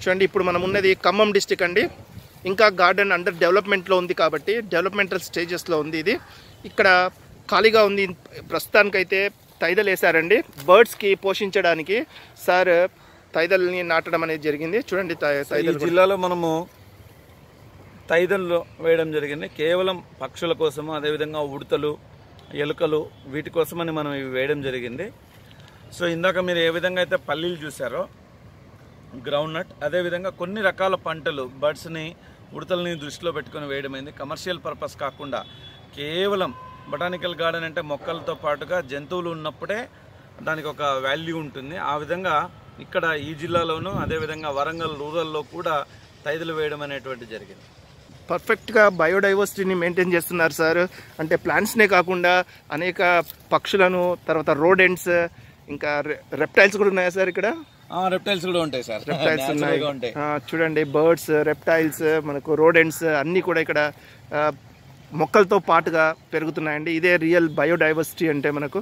చూడండి ఇప్పుడు మనం ఉన్నది ఖమ్మం డిస్టిక్ అండి ఇంకా గార్డెన్ అండర్ డెవలప్మెంట్లో ఉంది కాబట్టి డెవలప్మెంటల్ స్టేజెస్లో ఉంది ఇది ఇక్కడ ఖాళీగా ఉంది ప్రస్తుతానికైతే తైదలు వేశారండి బర్డ్స్కి పోషించడానికి సార్ తైదల్ని నాటడం అనేది జరిగింది చూడండి తై- ఈ తైదలు కూడా. జిల్లాలో మనము తైదల్లో వేయడం జరిగింది కేవలం పక్షుల కోసము అదేవిధంగా ఉడతలు ఎలుకలు వీటి కోసమని మనం ఇవి వేయడం జరిగింది సో ఇందాక మీరు ఏ విధంగా అయితే పల్లీలు చూసారో గ్రౌండ్ నట్ అదేవిధంగా కొన్ని రకాల పంటలు బర్డ్స్ని ఉడతల్ని దృష్టిలో పెట్టుకొని వేయడమైంది కమర్షియల్ పర్పస్ కాకుండా కేవలం బొటానికల్ గార్డెన్ అంటే మొక్కలతో పాటుగా జంతువులు ఉన్నప్పుడే దానికి ఒక వాల్యూ ఉంటుంది ఆ విధంగా ఇక్కడ ఈ జిల్లాలోనూ అదేవిధంగా వరంగల్ రూరల్లో కూడా తైదులు వేయడం అనేటువంటి జరిగింది పర్ఫెక్ట్గా బయోడైవర్సిటీని మెయింటైన్ చేస్తున్నారు సార్ అంటే ప్లాంట్స్నే కాకుండా అనేక పక్షులను తర్వాత రోడెంట్స్ ఇంకా రెప్టైల్స్ కూడా ఉన్నాయా సార్ ఇక్కడ రెప్టైల్స్ కూడా ఉంటాయి సార్ రెప్టైల్స్ ఉన్నాయి Natural గా ఉంటాయి ఆ, చూడండి బర్డ్స్ రెప్టైల్స్ మనకు రోడెంట్స్ అన్నీ కూడా ఇక్కడ ఆ, మొక్కలతో పాటుగా పెరుగుతున్నాయండి ఇదే రియల్ బయోడైవర్సిటీ అంటే మనకు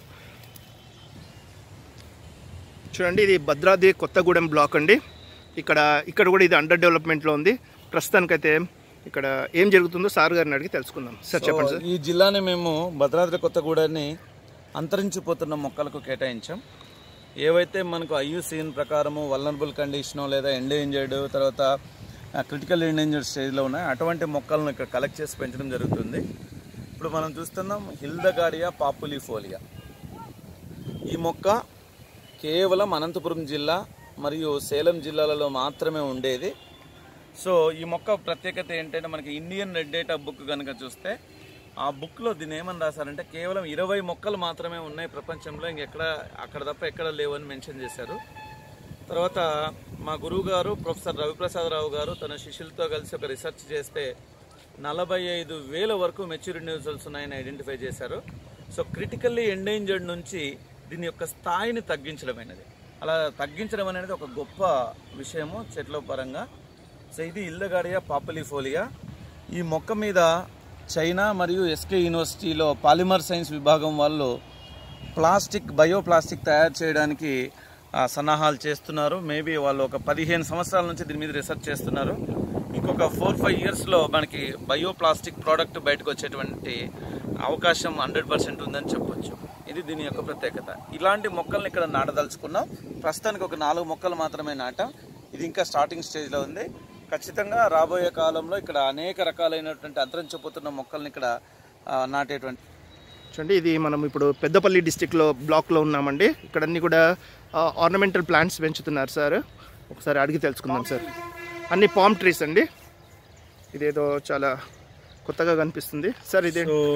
చూడండి ఇది భద్రాద్రి కొత్తగూడెం బ్లాక్ అండి ఇక్కడ ఇక్కడ కూడా ఇది అండర్ డెవలప్మెంట్లో ఉంది ప్రస్తుతానికైతే ఇక్కడ ఏం జరుగుతుందో సార్ గారిని అడిగి తెలుసుకుందాం సార్ చెప్పండి సార్ ఈ జిల్లాని మేము భద్రాద్రి కొత్తగూడని అంతరించిపోతున్న మొక్కలకు కేటాయించాం ఏవైతే మనకు ఐయుసీన్ ప్రకారము వల్నరబుల్ కండిషను లేదా ఎండేంజర్డ్ తర్వాత క్రిటికల్ ఎండేంజర్డ్ స్టేజ్లో ఉన్నాయి అటువంటి మొక్కలను ఇక్కడ కలెక్ట్ చేసి పెంచడం జరుగుతుంది ఇప్పుడు మనం చూస్తున్నాం హిల్దగాడియా పాపులిఫోలియా ఈ మొక్క కేవలం అనంతపురం జిల్లా మరియు సేలం జిల్లాలలో మాత్రమే ఉండేది సో ఈ మొక్క ప్రత్యేకత ఏంటంటే మనకి ఇండియన్ రెడ్ డేటా బుక్ కనుక చూస్తే ఆ బుక్లో దీన్ని ఏమని రాశారంటే కేవలం ఇరవై మొక్కలు మాత్రమే ఉన్నాయి ప్రపంచంలో ఇంకెక్కడ అక్కడ తప్ప ఎక్కడ లేవని మెన్షన్ చేశారు తర్వాత మా గురువు గారు ప్రొఫెసర్ రవిప్రసాద్ రావు గారు తన శిష్యులతో కలిసి ఒక రీసెర్చ్ చేస్తే నలభై ఐదు వేల వరకు మెచ్యూర్ ఇండివిజువల్స్ ఉన్నాయని ఐడెంటిఫై చేశారు సో క్రిటికల్లీ ఎండేంజర్డ్ నుంచి దీని యొక్క స్థాయిని తగ్గించడమైనది అలా తగ్గించడం అనేది ఒక గొప్ప విషయము చెట్ల పరంగా సో ఇది ఇల్లగాడియా పాపులిఫోలియా ఈ మొక్క మీద చైనా మరియు ఎస్కే యూనివర్సిటీలో పాలిమర్ సైన్స్ విభాగం వాళ్ళు ప్లాస్టిక్ బయో ప్లాస్టిక్ తయారు చేయడానికి ఆ, సన్నాహాలు చేస్తున్నారు మేబీ వాళ్ళు ఒక పదిహేను సంవత్సరాల నుంచి దీని మీద రీసెర్చ్ చేస్తున్నారు ఇంకొక ఫోర్ ఫైవ్ ఇయర్స్లో మనకి బయో ప్లాస్టిక్ ప్రోడక్ట్ బయటకు వచ్చేటువంటి అవకాశం హండ్రెడ్ పర్సెంట్ ఉందని చెప్పొచ్చు ఇది దీని యొక్క ప్రత్యేకత ఇలాంటి మొక్కల్ని ఇక్కడ నాటదలుచుకున్నాం ప్రస్తుతానికి ఒక నాలుగు మొక్కలు మాత్రమే నాటాం ఇది ఇంకా స్టార్టింగ్ స్టేజ్లో ఉంది ఖచ్చితంగా రాబోయే కాలంలో ఇక్కడ అనేక రకాలైనటువంటి అంతరించిపోతున్న మొక్కల్ని ఇక్కడ ఆ, నాటేటువంటి చూడండి ఇది మనం ఇప్పుడు పెద్దపల్లి డిస్టిక్లో బ్లాక్లో ఉన్నామండి ఇక్కడ అన్ని కూడా ఆర్నమెంటల్ ప్లాంట్స్ పెంచుతున్నారు సార్ ఒకసారి అడిగి తెలుసుకుందాం సార్ అన్ని పామ్ ట్రీస్ అండి ఇదేదో చాలా కొత్తగా కనిపిస్తుంది సార్ ఇదే సో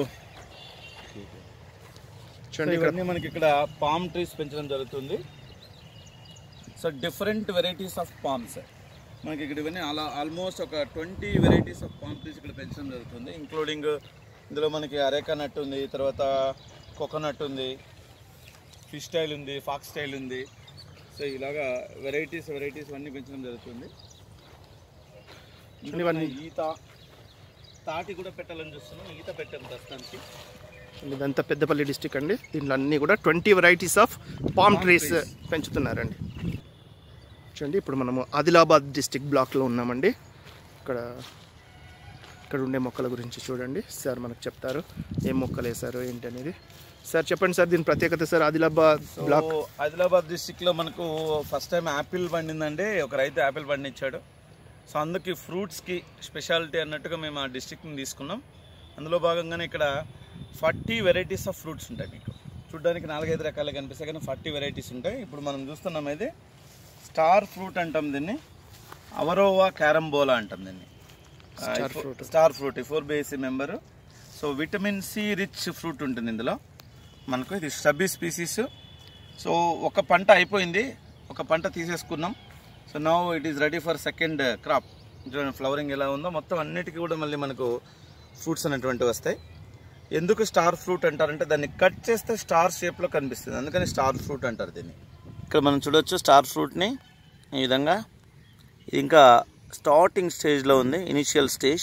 చూడండి ఇక్కడ ఇవన్నీ మనకి ఇక్కడ పామ్ ట్రీస్ పెంచడం జరుగుతుంది so different varieties of palms మనకి ఇక్కడ ఇవన్నీ అలా ఆల్మోస్ట్ ఒక twenty varieties of palm trees ఇక్కడ పెంచడం జరుగుతుంది ఇంక్లూడింగ్ ఇందులో మనకి అరేకా నట్ ఉంది తర్వాత కోకోనట్ ఉంది ఫిష్ స్టైల్ ఉంది ఫాక్స్ స్టైల్ ఉంది సో ఇలాగా వెరైటీస్ వెరైటీస్ అన్నీ పెంచడం జరుగుతుంది ఇందులో ఇవన్నీ మన ఈత తాటి కూడా పెట్టాలని చూస్తున్నాం ఈత పెట్టాం ప్రస్తుతానికి ఇదంతా పెద్దపల్లి డిస్టిక్ అండి దీంట్లో అన్నీ కూడా twenty varieties of palm trees పెంచుతున్నారండి చూడండి ఇప్పుడు మనము ఆదిలాబాద్ డిస్టిక్ బ్లాక్లో ఉన్నామండి ఇక్కడ ఇక్కడ ఉండే మొక్కల గురించి చూడండి సార్ మనకు చెప్తారు ఏం మొక్కలు వేశారు ఏంటి అనేది సార్ చెప్పండి సార్ దీని ప్రత్యేకత sir Adilabad block so Adilabad district లో మనకు ఫస్ట్ టైం యాపిల్ పండిందండి ఒక రైతు యాపిల్ పండించాడు సో అందుకే ఫ్రూట్స్కి స్పెషాలిటీ అన్నట్టుగా మేము ఆ డిస్టిక్ని తీసుకున్నాం అందులో భాగంగానే ఇక్కడ ఫార్టీ వెరైటీస్ ఆఫ్ ఫ్రూట్స్ ఉంటాయి మీకు చూడడానికి నాలుగైదు రకాలు కనిపిస్తాయి కానీ ఫార్టీ వెరైటీస్ ఉంటాయి ఇప్పుడు మనం చూస్తున్నాం ఇది స్టార్ ఫ్రూట్ అంటాం దీన్ని అవరోవా క్యారంబోలా అంటాం దీన్ని Star fruit. Star fruit four బేసి member so vitamin C rich fruit ఉంటుంది ఇందులో మనకు ఇది స్టబ్బీ స్పీసీస్ సో ఒక పంట అయిపోయింది ఒక పంట తీసేసుకున్నాం so now it is ready for second crop చూడండి ఫ్లవరింగ్ ఎలా ఉందో మొత్తం అన్నిటికీ కూడా మళ్ళీ మనకు ఫ్రూట్స్ అనేటువంటివి వస్తాయి ఎందుకు స్టార్ ఫ్రూట్ అంటారంటే దాన్ని కట్ చేస్తే స్టార్ షేప్లో కనిపిస్తుంది అందుకని స్టార్ ఫ్రూట్ అంటారు దీన్ని ఇక్కడ మనం చూడొచ్చు స్టార్ ఫ్రూట్ని ఈ విధంగా ఇది ఇంకా స్టార్టింగ్ స్టేజ్లో ఉంది ఇనిషియల్ స్టేజ్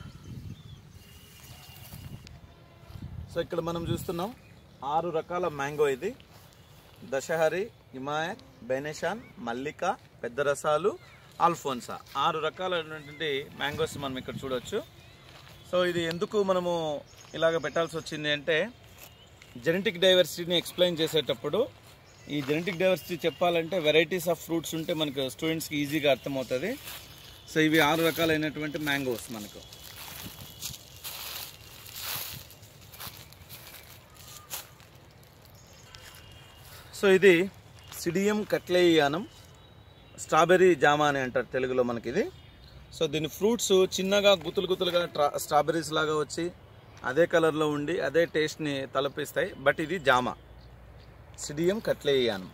సో ఇక్కడ మనం చూస్తున్నాం ఆరు రకాల మ్యాంగో ఇది దశహరి హిమాయత్ బెనెషాన్ మల్లిక పెద్ద రసాలు ఆల్ఫోన్సా ఆరు రకాలైనటువంటి మ్యాంగోస్ మనం ఇక్కడ చూడొచ్చు సో ఇది ఎందుకు మనము ఇలాగ పెట్టాల్సి వచ్చింది అంటే జెనెటిక్ డైవర్సిటీని ఎక్స్ప్లెయిన్ చేసేటప్పుడు ఈ జెనెటిక్ డైవర్సిటీ చెప్పాలంటే వెరైటీస్ ఆఫ్ ఫ్రూట్స్ ఉంటే మనకు స్టూడెంట్స్కి ఈజీగా అర్థమవుతుంది సో ఇవి ఆరు రకాలైనటువంటి మ్యాంగోస్ మనకు సో ఇది సిడియం కట్లేయానం స్ట్రాబెర్రీ జామ అని అంటారు తెలుగులో మనకి ఇది సో దీని ఫ్రూట్స్ చిన్నగా గుత్తులు గుత్తులుగా ట్రా స్ట్రాబెర్రీస్ లాగా వచ్చి అదే కలర్లో ఉండి అదే టేస్ట్ని తలపిస్తాయి బట్ ఇది జామ సిడియం కట్లేయానం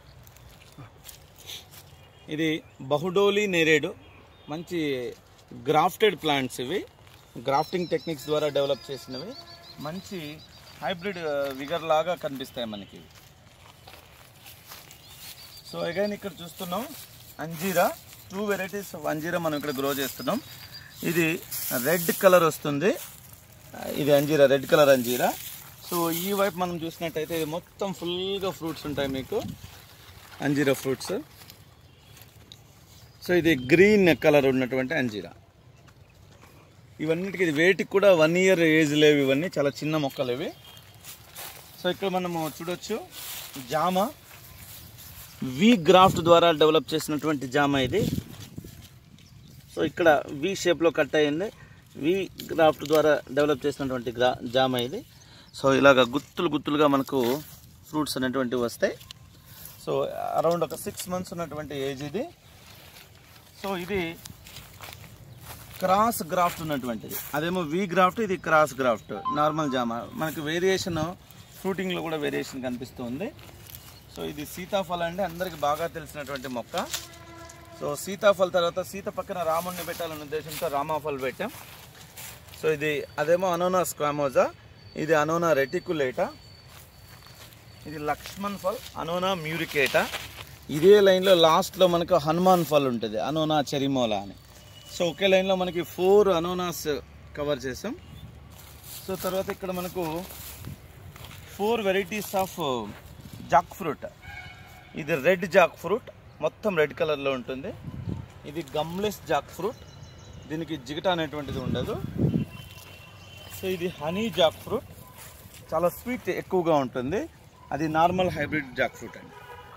ఇది బహుడోలి నేరేడు మంచి గ్రాఫ్టెడ్ ప్లాంట్స్ ఇవి గ్రాఫ్టింగ్ టెక్నిక్స్ ద్వారా డెవలప్ చేసినవి మంచి హైబ్రిడ్ విగర్ లాగా కనిపిస్తాయి మనకి ఇవి. సో అగైన్ ఇక్కడ చూస్తున్నాం అంజీరా టూ వెరైటీస్ ఆఫ్ అంజీరా మనం ఇక్కడ గ్రో చేస్తున్నాం ఇది రెడ్ కలర్ వస్తుంది ఇది అంజీరా రెడ్ కలర్ అంజీరా సో ఈ వైపు మనం చూసినట్టయితే ఇది మొత్తం ఫుల్గా ఫ్రూట్స్ ఉంటాయి మీకు అంజీరా ఫ్రూట్స్ సో ఇది గ్రీన్ కలర్ ఉన్నటువంటి అంజీరా ఇవన్నిటికి ఇది వేటికి కూడా వన్ ఇయర్ ఏజ్ లేవు ఇవన్నీ చాలా చిన్న మొక్కలు ఇవి సో ఇక్కడ మనము చూడొచ్చు జామ వి గ్రాఫ్ట్ ద్వారా డెవలప్ చేసినటువంటి జామ ఇది సో ఇక్కడ వి షేప్లో కట్ అయ్యింది వి గ్రాఫ్ట్ ద్వారా డెవలప్ చేసినటువంటి గ్రా జామ ఇది సో ఇలాగ గుత్తులు గుత్తులుగా మనకు ఫ్రూట్స్ అనేటువంటివి వస్తాయి సో అరౌండ్ ఒక సిక్స్ మంత్స్ ఉన్నటువంటి ఏజ్ ఇది సో ఇది క్రాస్ గ్రాఫ్ట్ ఉన్నటువంటిది అదేమో వి గ్రాఫ్ట్ ఇది క్రాస్ గ్రాఫ్ట్ నార్మల్ జామ మనకి వేరియేషన్ ఫ్రూటింగ్లో కూడా వేరియేషన్ కనిపిస్తుంది సో ఇది సీతాఫలం అంటే అందరికి బాగా తెలిసినటువంటి మొక్క సో సీతాఫల్ తర్వాత సీత పక్కన రాముడిని పెట్టాలనే ఉద్దేశంతో రామాఫల్ పెట్టాం సో ఇది అదేమో అనోనా స్క్వామోజా ఇది అనోనా రెటికులేటా ఇది లక్ష్మణ్ ఫల్ అనోనా మ్యూరికేటా ఇదే లైన్లో లాస్ట్లో మనకు హనుమాన్ ఫల్ ఉంటుంది అనోనా చెరిమోలా అని సో ఒకే లైన్లో మనకి ఫోర్ అనోనాస్ కవర్ చేసాం సో తర్వాత ఇక్కడ మనకు four varieties of jackfruit ఇది రెడ్ జాక్ ఫ్రూట్ మొత్తం రెడ్ కలర్లో ఉంటుంది ఇది గమ్లెస్ జాక్ ఫ్రూట్ దీనికి జిగట అనేటువంటిది ఉండదు సో ఇది హనీ జాక్ ఫ్రూట్ చాలా స్వీట్ ఎక్కువగా ఉంటుంది అది నార్మల్ హైబ్రిడ్ జాక్ ఫ్రూట్ అండి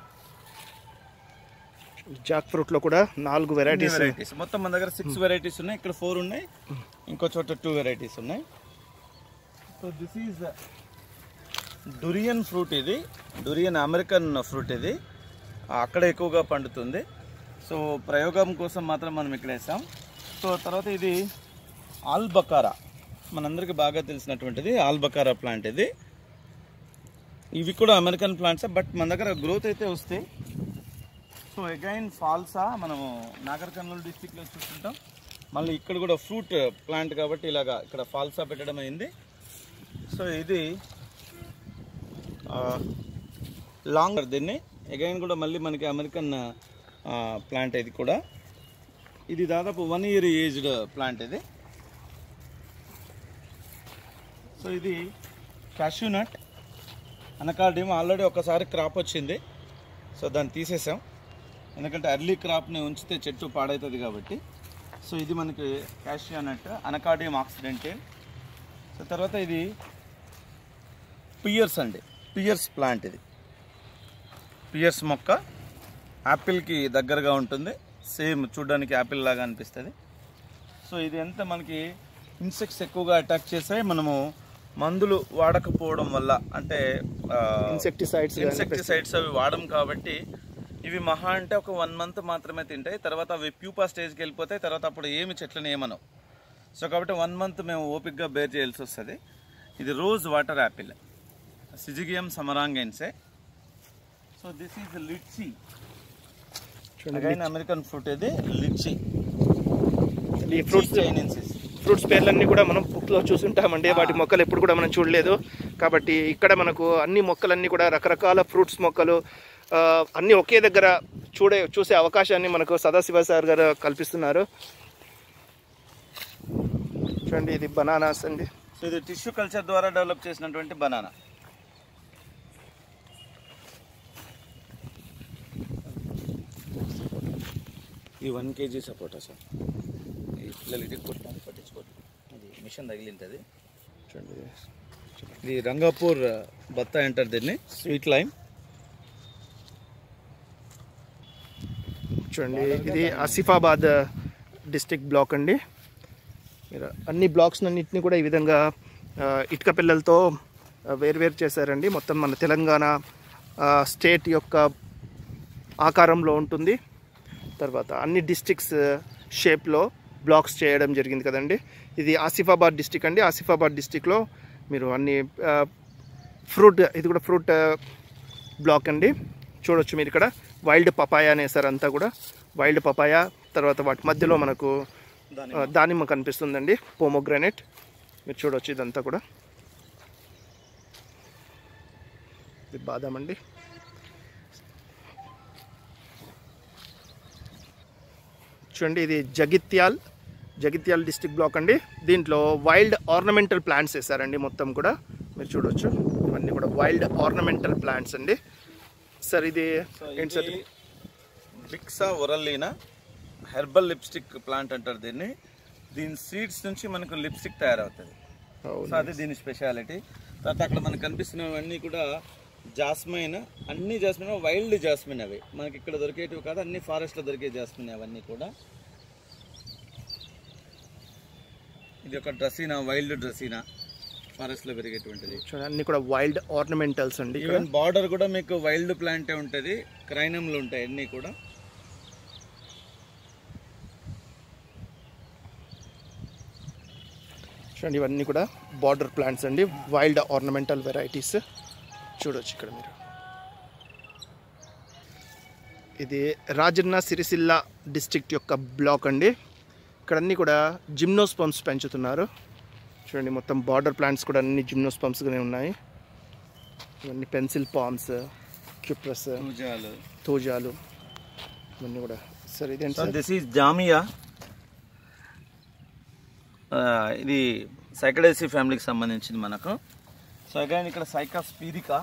జాక్ ఫ్రూట్లో కూడా నాలుగు వెరైటీస్ వెరైటీస్ మొత్తం మన దగ్గర సిక్స్ వెరైటీస్ ఉన్నాయి ఇక్కడ ఫోర్ ఉన్నాయి ఇంకో చోట టూ వెరైటీస్ ఉన్నాయి so this is durian fruit ఇది డురియన్ అమెరికన్ ఫ్రూట్ ఇది అక్కడ ఎక్కువగా పండుతుంది సో ప్రయోగం కోసం మాత్రం మనం ఇక్కడ వేసాం సో తర్వాత ఇది ఆల్బకారా మనందరికీ బాగా తెలిసినటువంటిది ఆల్బకారా ప్లాంట్ ఇది ఇవి కూడా అమెరికన్ ప్లాంట్స్ బట్ మన దగ్గర గ్రోత్ అయితే వస్తాయి సో అగైన్ ఫాల్సా మనము నాగర్ కర్నూలు డిస్టిక్లో చూస్తుంటాం మళ్ళీ ఇక్కడ కూడా ఫ్రూట్ ప్లాంట్ కాబట్టి ఇలాగా ఇక్కడ ఫాల్సా పెట్టడం అయింది సో ఇది లాంగ్ దీన్ని అగైన్ కూడా మళ్ళీ మనకి అమెరికన్ ప్లాంట్ ఇది కూడా ఇది దాదాపు వన్ ఇయర్ ఏజ్డ్ ప్లాంట్ ఇది సో ఇది క్యాష్యూ నట్ అనకార్డియం ఆల్రెడీ ఒకసారి క్రాప్ వచ్చింది సో దాన్ని తీసేసాం ఎందుకంటే అర్లీ క్రాప్ని ఉంచితే చెట్టు పాడవుతుంది కాబట్టి సో ఇది మనకి క్యాషియా నట్ అనకార్డియం ఆక్సిడెంటల్ సో తర్వాత ఇది పియర్స్ అండి పియర్స్ ప్లాంట్ ఇది పియర్స్ మొక్క యాపిల్కి దగ్గరగా ఉంటుంది సేమ్ చూడడానికి యాపిల్ లాగా అనిపిస్తుంది సో ఇది ఎంత మనకి ఇన్సెక్ట్స్ ఎక్కువగా అటాక్ చేస్తాయి మనము మందులు వాడకపోవడం వల్ల అంటే ఆ, ఇన్సెక్టిసైడ్స్ ఇన్సెక్టిసైడ్స్ అవి వాడడం కాబట్టి ఇవి మహా అంటే ఒక వన్ మంత్ మాత్రమే తింటాయి తర్వాత అవి ప్యూపా స్టేజ్కి వెళ్ళిపోతాయి తర్వాత అప్పుడు ఏమి చెట్లను ఏమనవు సో కాబట్టి వన్ మంత్ మేము ఓపిక్గా బేర్ చేయాల్సి వస్తుంది ఇది రోజ్ వాటర్ యాపిల్ సిజిగియం సమరాంగెన్సే so this is lychee again American fruit ఇది లిచ్చి ఈ ఫ్రూట్స్ చైనెన్సిస్ ఫ్రూట్స్ పేర్లన్నీ కూడా మనం బుక్లో చూసుంటామండి వాటి మొక్కలు ఎప్పుడు కూడా మనం చూడలేదు కాబట్టి ఇక్కడ మనకు అన్ని మొక్కలన్నీ కూడా రకరకాల ఫ్రూట్స్ మొక్కలు ఆ, అన్నీ ఒకే దగ్గర చూడే చూసే అవకాశాన్ని మనకు సదాశివ సార్ గారు కల్పిస్తున్నారు చూడండి ఇది బనానాస్ అండి సో ఇది టిష్యూ కల్చర్ ద్వారా డెవలప్ చేసినటువంటి బనానా ఈ వన్ కేజీ సపోటా సార్ ఈ పిల్లలు ఇది కొట్టాలి పట్టించుకోవద్దు అది మిషన్ తగిలింది చూడండి ఇది రంగాపూర్ బత్తా అంటారు దీన్ని స్వీట్ లైమ్ చూడండి ఇది ఆసిఫాబాద్ డిస్టిక్ బ్లాక్ అండి మీరు అన్ని బ్లాక్స్ అన్నింటినీ కూడా ఈ విధంగా ఆ, ఇటుక పిల్లలతో ఆ, వేరువేరు చేశారండి మొత్తం మన తెలంగాణ ఆ, స్టేట్ యొక్క ఆకారంలో ఉంటుంది తర్వాత అన్ని డిస్టిక్స్ షేప్లో బ్లాక్స్ చేయడం జరిగింది కదండి ఇది ఆసిఫాబాద్ డిస్టిక్ అండి ఆసిఫాబాద్ డిస్టిక్లో మీరు అన్ని ఫ్రూట్ ఇది కూడా ఫ్రూట్ బ్లాక్ అండి చూడొచ్చు మీరు ఇక్కడ వైల్డ్ పపాయ అనేసారు అంతా కూడా వైల్డ్ పపాయ తర్వాత వాటి మధ్యలో మనకు ఆ, దానిమ్మ కనిపిస్తుందండి పోమోగ్రానైట్ మీరు చూడొచ్చు ఇదంతా కూడా ఇది బాదం అండి చూడండి ఇది జగిత్యాల్ జగిత్యాల్ డిస్టిక్ బ్లాక్ అండి దీంట్లో వైల్డ్ ఆర్నమెంటల్ ప్లాంట్స్ వేసారండి మొత్తం కూడా మీరు చూడొచ్చు ఇవన్నీ కూడా వైల్డ్ ఆర్నమెంటల్ ప్లాంట్స్ అండి సార్ ఇది ఏంటి సార్ బిక్సా ఒరల్లీనా హెర్బల్ లిప్స్టిక్ ప్లాంట్ అంటారు దీన్ని దీని సీడ్స్ నుంచి మనకు లిప్స్టిక్ తయారవుతుంది సో అది దీని స్పెషాలిటీ తర్వాత అక్కడ మనకు కనిపిస్తున్నవన్నీ కూడా జాస్మైన్ అన్ని జాస్మిన్ వైల్డ్ జాస్మిన్ అవి మనకి ఇక్కడ దొరికేటివి కాదు అన్ని ఫారెస్ట్లో దొరికే జాస్మిన్ అవన్నీ కూడా ఇది ఒక డ్రసీనా వైల్డ్ డ్రసీనా ఫారెస్ట్లో పెరిగేటువంటిది చూడండి అన్ని కూడా వైల్డ్ ఆర్నమెంటల్స్ అండి ఇక్కడ ఈవెన్ బార్డర్ కూడా మీకు వైల్డ్ ప్లాంటే ఉంటుంది క్రైనంలు ఉంటాయి అన్నీ కూడా చూడండి ఇవన్నీ కూడా బార్డర్ ప్లాంట్స్ అండి వైల్డ్ ఆర్నమెంటల్ వెరైటీస్ చూడొచ్చు ఇక్కడ మీరు ఇది రాజన్న సిరిసిల్ల డిస్ట్రిక్ట్ యొక్క బ్లాక్ అండి ఇక్కడ అన్నీ కూడా జిమ్నోస్పమ్స్ పెంచుతున్నారు చూడండి మొత్తం బార్డర్ ప్లాంట్స్ కూడా అన్ని జిమ్నోస్పమ్స్గానే ఉన్నాయి ఇవన్నీ పెన్సిల్ పామ్స్ క్యూప్రస్ పూజాలు తోజాలు ఇవన్నీ కూడా సార్ ఇదేంటి సార్ దిస్ ఈజ్ జామియా ఇది సైకడేసి ఫ్యామిలీకి సంబంధించింది మనకు సో అగైన్ ఇక్కడ సైకా స్పీరికా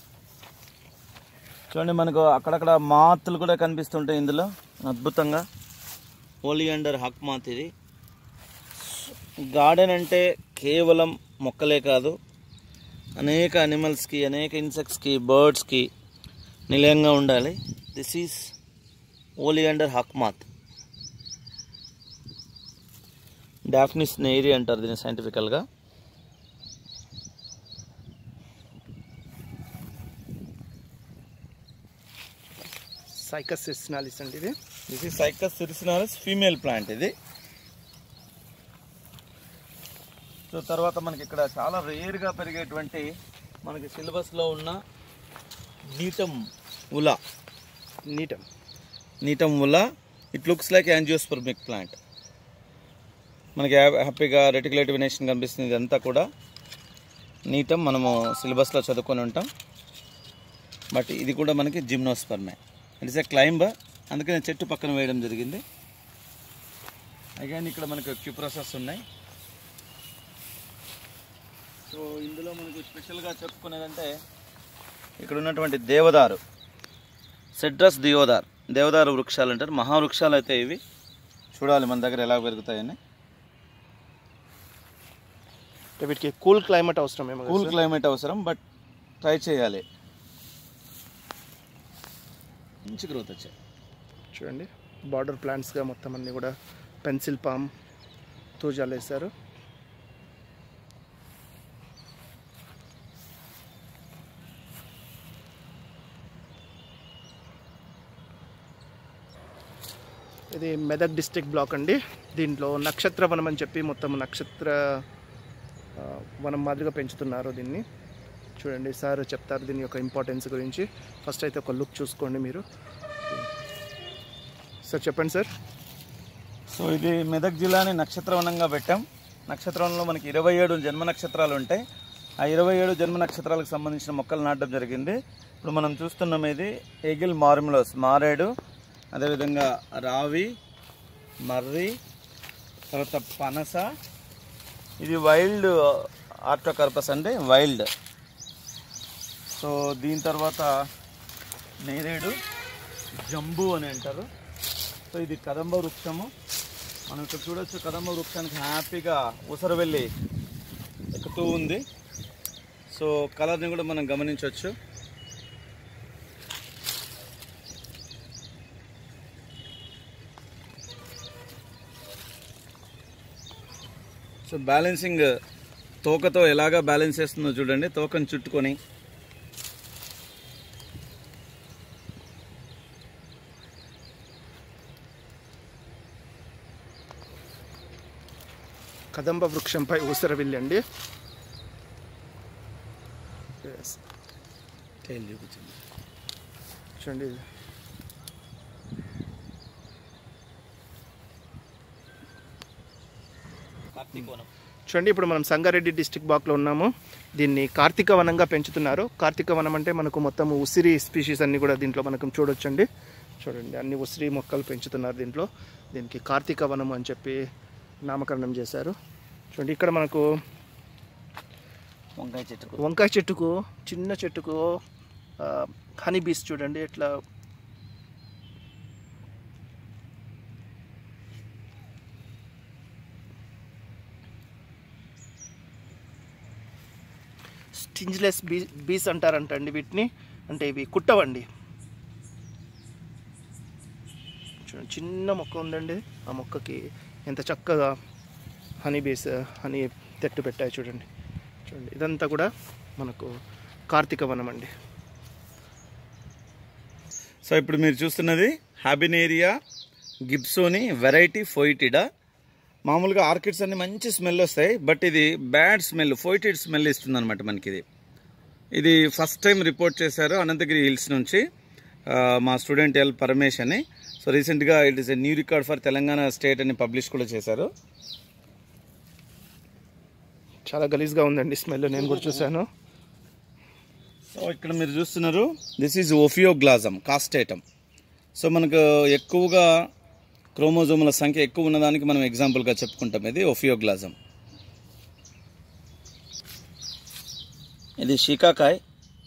చూడండి మనకు అక్కడక్కడ మాత్లు కూడా కనిపిస్తుంటాయి ఇందులో అద్భుతంగా ఓలియండర్ హక్ మాత్ ఇది గార్డెన్ అంటే కేవలం మొక్కలే కాదు అనేక అనిమల్స్కి అనేక ఇన్సెక్ట్స్కి బర్డ్స్కి నిలయంగా ఉండాలి దిస్ ఈజ్ ఓలియండర్ హక్మాత్ డాఫ్నిస్ నేరి అంటారు దీన్ని సైంటిఫికల్గా సైకస్ సిస్నాలిస్ అండి ఇది దిస్ ఈజ్ సైకస్ సిరిసినారస్ ఫీమేల్ ప్లాంట్ ఇది సో తర్వాత మనకి ఇక్కడ చాలా రేర్గా పెరిగేటువంటి మనకి సిలబస్లో ఉన్న నీటం ఉలా నీటం నీటం ఉలా it looks like angiospermic plant మనకి హ్యా- హ్యాపీగా రెటికులేటివ్ నేషన్ కనిపిస్తుంది ఇదంతా కూడా నీటం మనము సిలబస్లో చదువుకొని ఉంటాం బట్ ఇది కూడా మనకి జిమ్నోస్పర్మే ఇట్ ఇస్ ఎ క్లైంబర్ అందుకని చెట్టు పక్కన వేయడం జరిగింది అగైన్ ఇక్కడ మనకు క్యూప్రసెస్ ఉన్నాయి సో ఇందులో మనకు స్పెషల్గా చెప్పుకునేదంటే ఇక్కడ ఉన్నటువంటి దేవదారు సెడ్రస్ దియోదార్ దేవదారు వృక్షాలు అంటారు మహావృక్షాలు అయితే ఇవి చూడాలి మన దగ్గర ఎలా పెరుగుతాయని అంటే వీటికి కూల్ క్లైమేట్ అవసరమేమో కదా కూల్ సార్? క్లైమేట్ అవసరం బట్ ట్రై చేయాలి మంచి గ్రోత్ వచ్చాయి చూడండి బార్డర్ ప్లాంట్స్గా మొత్తం అన్ని కూడా పెన్సిల్ పామ్ తూజాలు వేశారు ఇది మెదక్ డిస్ట్రిక్ట్ బ్లాక్ అండి దీంట్లో నక్షత్ర వనం అని చెప్పి మొత్తం నక్షత్ర ఆ, వనం మాదిరిగా పెంచుతున్నారు దీన్ని చూడండి సార్ చెప్తారు దీని యొక్క ఇంపార్టెన్స్ గురించి ఫస్ట్ అయితే ఒక లుక్ చూసుకోండి మీరు సార్ చెప్పండి సార్ సో ఇది మెదక్ జిల్లాని నక్షత్రవనంగా పెట్టాం నక్షత్రంలో మనకి ఇరవై ఏడు జన్మ నక్షత్రాలు ఉంటాయి ఆ ఇరవై ఏడు జన్మ నక్షత్రాలకు సంబంధించిన మొక్కలు నాటడం జరిగింది ఇప్పుడు మనం చూస్తున్నాం ఇది ఏగిల్ మార్మిలోస్ మారేడు అదేవిధంగా రావి మర్రి తర్వాత పనస ఇది వైల్డ్ ఆర్టోకర్పస్ అంటే వైల్డ్ సో దీని తర్వాత నేరేడు జంబు అని అంటారు సో ఇది కదంబ వృక్షము మనం ఇక్కడ చూడొచ్చు కదంబ వృక్షానికి హ్యాపీగా ఉసరు వెళ్ళి ఎక్కుతూ ఉంది సో కలర్ని కూడా మనం గమనించవచ్చు సో బ్యాలెన్సింగ్ తోకతో ఎలాగా బ్యాలెన్స్ చేస్తుందో చూడండి తోకను చుట్టుకొని కదంబ వృక్షంపై ఊసరవిల్లి అండి Yes. టైల్ చూపించండి చూడండి చూడండి ఇప్పుడు మనం సంగారెడ్డి డిస్టిక్ బ్లాక్లో ఉన్నాము దీన్ని కార్తీక వనంగా పెంచుతున్నారు కార్తీక వనం అంటే మనకు మొత్తం ఉసిరి స్పీషీస్ అన్ని కూడా దీంట్లో మనకు చూడొచ్చండి చూడండి అన్ని ఉసిరి మొక్కలు పెంచుతున్నారు దీంట్లో దీనికి కార్తీక వనం అని చెప్పి నామకరణం చేశారు చూడండి ఇక్కడ మనకు వంకాయ చెట్టుకు వంకాయ చెట్టుకు చిన్న చెట్టుకు హనీ బీస్ చూడండి ఎట్లా స్టింజ్లెస్ బీ బీస్ అంటారంటండి వీటిని అంటే ఇవి కుట్టవండి చూడండి చిన్న మొక్క ఉందండి ఆ మొక్కకి ఎంత చక్కగా హనీ బీస్ హనీ తెట్టు పెట్టాయి చూడండి చూడండి ఇదంతా కూడా మనకు కార్తీక వనం అండి సో ఇప్పుడు మీరు చూస్తున్నది హ్యాబినేరియా గిబ్సోని వెరైటీ ఫోయిటిడా మామూలుగా ఆర్కిడ్స్ అన్ని మంచి స్మెల్ వస్తాయి బట్ ఇది బ్యాడ్ స్మెల్ ఫోయిటిడ్ స్మెల్ ఇస్తుంది అనమాట మనకి ఇది ఇది ఫస్ట్ టైం రిపోర్ట్ చేశారు అనంతగిరి హిల్స్ నుంచి ఆ, మా స్టూడెంట్ ఎల్ పరమేష్ అని సో రీసెంట్గా it is a new record for Telangana state అని పబ్లిష్ కూడా చేశారు చాలా గలీజ్గా ఉందండి స్మెల్ నేను కూడా చూశాను సో ఇక్కడ మీరు చూస్తున్నారు దిస్ ఈజ్ ఓఫియోగ్లాజం కాస్టేటం సో మనకు ఎక్కువగా క్రోమోజోముల సంఖ్య ఎక్కువ ఉన్నదానికి మనం ఎగ్జాంపుల్గా చెప్పుకుంటాం ఇది ఓఫియోగ్లాజం ఇది షీకాకాయ్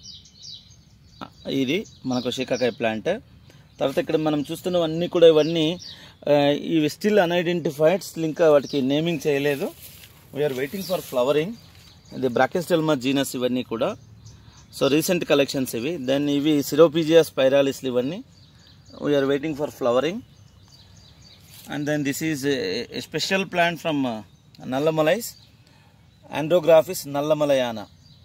ఇది మనకు షీకాకాయ ప్లాంట్ తర్వాత ఇక్కడ మనం చూస్తున్నవన్నీ కూడా ఇవన్నీ ఆ, ఇవి స్టిల్ అన్ఐడెంటిఫైడ్ ఇంకా వాటికి నేమింగ్ చేయలేదు వీఆర్ వెయిటింగ్ ఫర్ ఫ్లవరింగ్ ఇది బ్రాకెస్టెల్మా జీనస్ ఇవన్నీ కూడా సో రీసెంట్ కలెక్షన్స్ ఇవి దెన్ ఇవి సిరోపీజియా స్పైరాలిస్లు ఇవన్నీ we are waiting for flowering and then this is a special plant from Nallamalais ఆండ్రోగ్రాఫిస్ నల్లమలయానా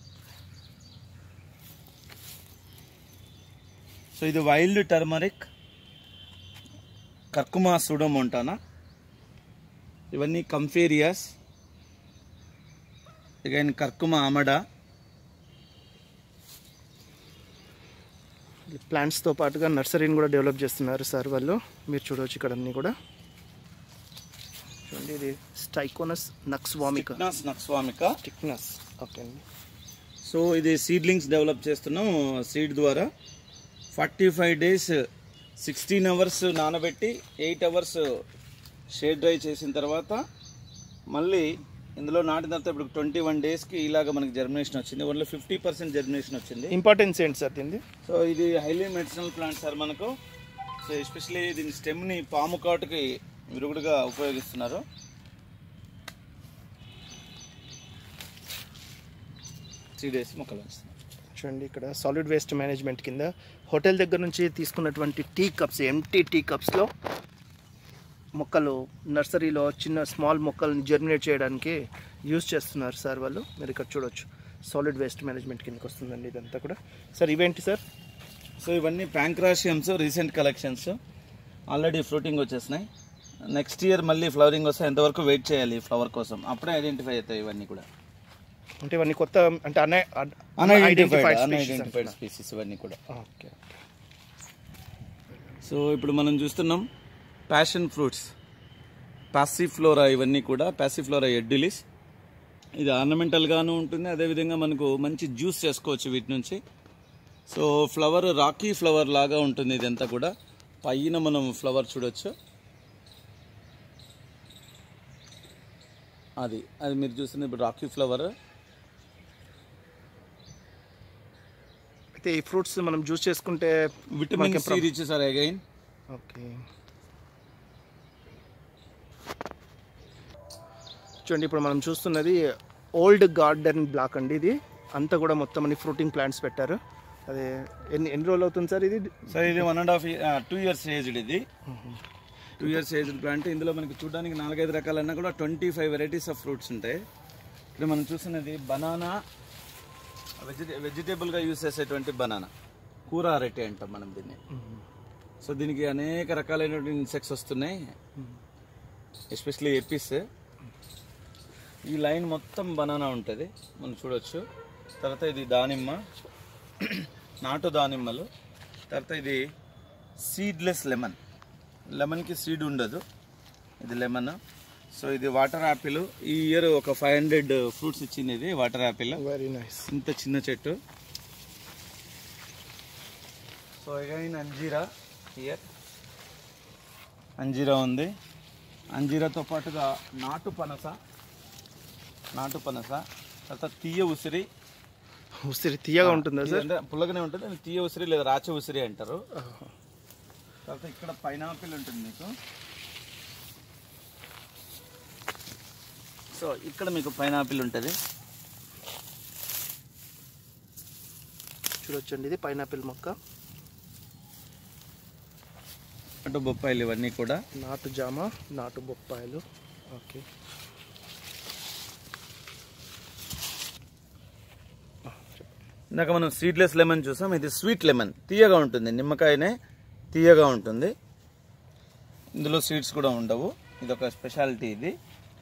సో ఇది వైల్డ్ టర్మరిక్ కర్కుమా సుడోమోంటానా ఇవన్నీ కంఫేరియాస్ అగైన్ కర్కుమా అమడా ప్లాంట్స్తో పాటుగా నర్సరీని కూడా డెవలప్ చేస్తున్నారు సార్ వాళ్ళు మీరు చూడవచ్చు ఇక్కడ అన్నీ కూడా చూడండి ఇది స్టైకోనస్ నక్స్వామిక స్టిక్నాస్ నక్స్వామిక టిక్నస్ ఓకే అండి సో ఇది సీడ్లింగ్స్ డెవలప్ చేస్తున్నాం సీడ్ ద్వారా forty five days sixteen hours నానబెట్టి ఎయిట్ అవర్స్ షేడ్ డ్రై చేసిన తర్వాత మళ్ళీ ఇందులో నాటిన తర్వాత ఇప్పుడు ట్వంటీ వన్ డేస్కి ఇలాగ మనకి జర్మినేషన్ వచ్చింది ఓన్లీ ఫిఫ్టీ పర్సెంట్ జర్మినేషన్ వచ్చింది ఇంపార్టెన్స్ ఏంటి సార్ దీన్ని సో ఇది హైలీ మెడిసినల్ ప్లాంట్ సార్ మనకు సో ఎస్పెషలీ దీని స్టెమ్ని పాము కాటుకి విరుగుడుగా ఉపయోగిస్తున్నారు త్రీ డేస్ మొక్కలు వస్తున్నాయి చూడండి ఇక్కడ సాలిడ్ వేస్ట్ మేనేజ్మెంట్ కింద హోటల్ దగ్గర నుంచి తీసుకున్నటువంటి టీ కప్స్ ఎంటీ టీ కప్స్లో మొక్కలు నర్సరీలో చిన్న స్మాల్ మొక్కల్ని జర్మినేట్ చేయడానికి యూజ్ చేస్తున్నారు సార్ వాళ్ళు మీరు ఇక్కడ చూడొచ్చు సాలిడ్ వేస్ట్ మేనేజ్మెంట్ కిందకి వస్తుందండి ఇదంతా కూడా సార్ ఇవేంటి సార్ సో ఇవన్నీ pancratiums recent collections already fruiting వచ్చేసినాయి నెక్స్ట్ ఇయర్ మళ్ళీ ఫ్లవరింగ్ వస్తే ఎంతవరకు వెయిట్ చేయాలి ఫ్లవర్ కోసం అప్పుడే ఐడెంటిఫై అవుతాయి ఇవన్నీ కూడా అంటే ఇవన్నీ కొత్త అంటే అనే అన్ఐడెంటిఫైడ్ అన్ఐడెంటిఫైడ్ స్పీసీస్ ఇవన్నీ కూడా ఓకే సో ఇప్పుడు మనం చూస్తున్నాం ప్యాషన్ ఫ్రూట్స్ పాసిఫ్లోరా ఇవన్నీ కూడా పాసిఫ్లోరా ఎడ్డిలిస్ ఇది ఆర్నమెంటల్గాను ఉంటుంది అదేవిధంగా మనకు మంచి జ్యూస్ చేసుకోవచ్చు వీటి నుంచి సో ఫ్లవర్ రాకీ ఫ్లవర్ లాగా ఉంటుంది ఇదంతా కూడా పైన మనం ఫ్లవర్ చూడొచ్చు అది అది మీరు చూస్తున్న ఇప్పుడు రాకీ ఫ్లవర్ అయితే ఈ ఫ్రూట్స్ మనం జ్యూస్ చేసుకుంటే విటమిన్ మనకి C riches are again okay చూడండి ఇప్పుడు మనం చూస్తున్నది ఓల్డ్ గార్డెన్ బ్లాక్ అండి ఇది అంతా కూడా మొత్తం అన్ని ఫ్రూటింగ్ ప్లాంట్స్ పెట్టారు అదే ఎన్ని ఎన్ని రోజులు అవుతుంది సార్ ఇది సార్ ఇది one and half two years aged ఇది టూ ఇయర్స్ ఏజ్డ్ ప్లాంట్ ఇందులో మనకి చూడడానికి నాలుగైదు రకాలన్నా కూడా twenty five varieties of fruits ఉంటాయి ఇక్కడ మనం చూస్తున్నది బనానా వెజిటే వెజిటేబుల్గా యూస్ చేసేటువంటి బనానా కూర అరటి అంటాం మనం దీన్ని సో దీనికి అనేక రకాలైనటువంటి ఇన్సెక్ట్స్ వస్తున్నాయి ఎస్పెషలీ ఎపిస్ ఈ లైన్ మొత్తం బనానా ఉంటుంది మనం చూడొచ్చు తర్వాత ఇది దానిమ్మ నాటు దానిమ్మలు తర్వాత ఇది సీడ్లెస్ లెమన్ లెమన్కి సీడ్ ఉండదు ఇది లెమన్ సో ఇది వాటర్ యాపిల్ ఈ ఇయర్ ఒక ఫైవ్ హండ్రెడ్ ఫ్రూట్స్ ఇచ్చింది ఇది వాటర్ యాపిల్ వెరీ నైస్ ఇంత చిన్న చెట్టు సో అగైన్ అంజీరా ఇయర్ అంజీరా ఉంది అంజీరాతో పాటుగా నాటు పనస నాటు పనస తర్వాత తీయ ఉసిరి ఉసిరి తీయగా ఉంటుందా ఇది సార్ అంటే పుల్లగానే ఉంటుంది అది తీయ ఉసిరి లేదా రాచ ఉసిరి అంటారు తర్వాత ఇక్కడ పైనాపిల్ ఉంటుంది మీకు సో ఇక్కడ మీకు పైనాపిల్ ఉంటుంది చూడొచ్చండి ఇది పైనాపిల్ మొక్క అటు బొప్పాయిలు ఇవన్నీ కూడా నాటు జామ నాటు బొప్పాయిలు ఓకే ఇందాక మనం సీడ్లెస్ లెమన్ చూసాం ఇది స్వీట్ లెమన్ తీయగా ఉంటుంది నిమ్మకాయనే తీయగా ఉంటుంది ఇందులో సీడ్స్ కూడా ఉండవు ఇది ఒక స్పెషాలిటీ ఇది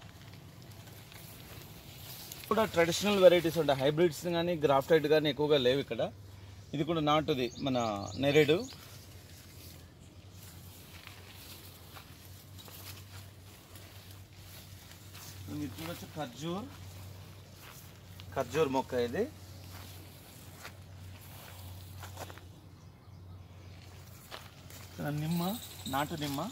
కూడా ట్రెడిషనల్ వెరైటీస్ ఉంటాయి హైబ్రిడ్స్ కానీ గ్రాఫ్టైడ్ కానీ ఎక్కువగా లేవు ఇక్కడ ఇది కూడా నాటుది మన నెరేడు మీరు చూడొచ్చు ఖర్జూర్ ఖర్జూర్ మొక్క ఇది ఇక్కడ నిమ్మ నాటు నిమ్మ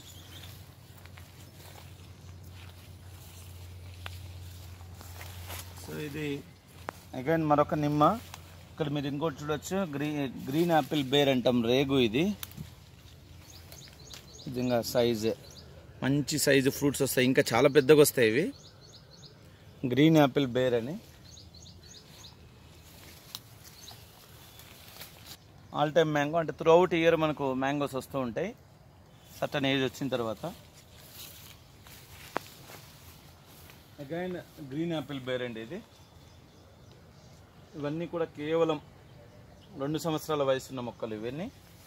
సో ఇది అగైన్ మరొక నిమ్మ ఇక్కడ మీరు ఇంకోటి చూడొచ్చు గ్రీన్ గ్రీన్ యాపిల్ బేర్ అంటాం రేగు ఇది నిజంగా సైజ్ మంచి సైజు ఫ్రూట్స్ వస్తాయి ఇంకా చాలా పెద్దగా వస్తాయి ఇవి గ్రీన్ యాపిల్ బేర్ అని ఆల్ టైమ్ మ్యాంగో అంటే త్రూ అవుట్ ఇయర్ మనకు మ్యాంగోస్ వస్తూ ఉంటాయి సర్టన్ ఏజ్ వచ్చిన తర్వాత అగైన్ గ్రీన్ యాపిల్ బేర్ అండి ఇది ఇవన్నీ కూడా కేవలం రెండు సంవత్సరాల వయసు ఉన్న మొక్కలు ఇవన్నీ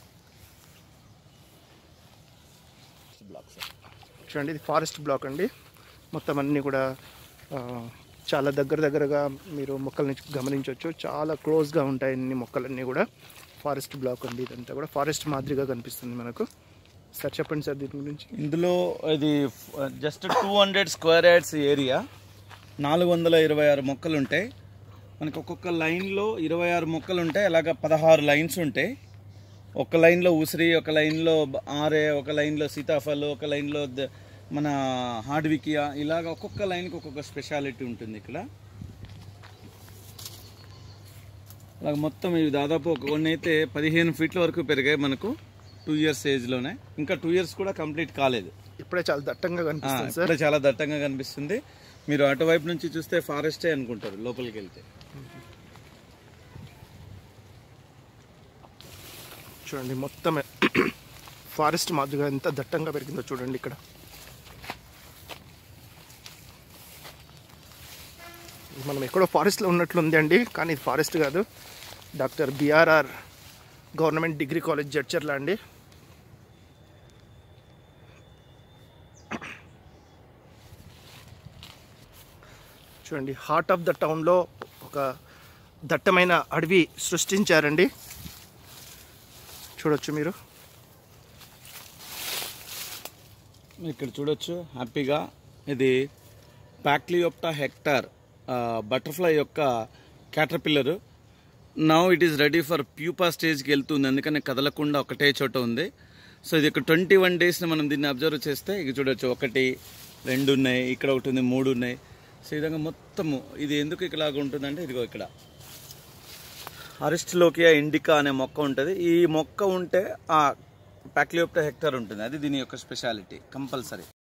బ్లాక్స్ చూడండి ఇది ఫారెస్ట్ బ్లాక్ అండి మొత్తం అన్నీ కూడా ఆ, చాలా దగ్గర దగ్గరగా మీరు మొక్కల్ని గమనించవచ్చు చాలా క్లోజ్గా ఉంటాయి అన్ని మొక్కలన్నీ కూడా ఫారెస్ట్ బ్లాక్ అండి ఇదంతా కూడా ఫారెస్ట్ మాదిరిగా కనిపిస్తుంది మనకు సార్ చెప్పండి సార్ దీని గురించి ఇందులో ఇది just two hundred square yards area నాలుగు వందల ఇరవై ఆరు మొక్కలు ఉంటాయి మనకి ఒక్కొక్క లైన్లో ఇరవై ఆరు మొక్కలు ఉంటాయి అలాగ పదహారు లైన్స్ ఉంటాయి ఒక లైన్లో ఉసిరి ఒక లైన్లో ఆరే ఒక లైన్లో సీతాఫల్ ఒక లైన్లో ద- మన హార్డ్వికియా ఇలాగ ఒక్కొక్క లైన్కి ఒక్కొక్క స్పెషాలిటీ ఉంటుంది ఇక్కడ అలాగ మొత్తం ఇవి దాదాపు ఒక కొన్ని అయితే పదిహేను ఫీట్ల వరకు పెరిగాయి మనకు టూ ఇయర్స్ ఏజ్లోనే ఇంకా టూ ఇయర్స్ కూడా కంప్లీట్ కాలేదు ఇప్పుడే చాలా దట్టంగా ఆ, కనిపిస్తుంది సార్ ఇప్పుడే చాలా దట్టంగా కనిపిస్తుంది మీరు అటువైపు నుంచి చూస్తే ఫారెస్టే అనుకుంటారు లోపలికి వెళ్తే చూడండి మొత్తం ఫారెస్ట్ మాదిరిగా ఎంత దట్టంగా పెరిగిందో చూడండి ఇక్కడ మనం ఎక్కడో ఫారెస్ట్లో ఉన్నట్లుంది అండి కానీ ఇది ఫారెస్ట్ కాదు doctor BRR government degree college Jadcherla అండి చూడండి హార్ట్ ఆఫ్ ద టౌన్లో ఒక దట్టమైన అడవి సృష్టించారండి చూడొచ్చు మీరు మీరు ఇక్కడ చూడొచ్చు హ్యాపీగా ఇది ప్యాక్లియోప్టా హెక్టార్ బటర్ఫ్లై యొక్క caterpillar now it is ready for pupa స్టేజ్కి వెళ్తుంది అందుకని కదలకుండా ఒకటే చోట ఉంది సో ఇది ఒక ట్వంటీ వన్ డేస్ని మనం దీన్ని అబ్జర్వ్ చేస్తే ఇక చూడొచ్చు ఒకటి రెండు ఉన్నాయి ఇక్కడ ఒకటి ఉంది మూడు ఉన్నాయి సో ఈ విధంగా మొత్తము ఇది ఎందుకు ఇలాగ ఉంటుందంటే ఇదిగో ఇక్కడ అరిస్ట్లోకియా ఇండికా అనే మొక్క ఉంటుంది ఈ మొక్క ఉంటే ఆ ప్యాక్లియోప్టా హెక్టర్ ఉంటుంది అది దీని యొక్క స్పెషాలిటీ కంపల్సరీ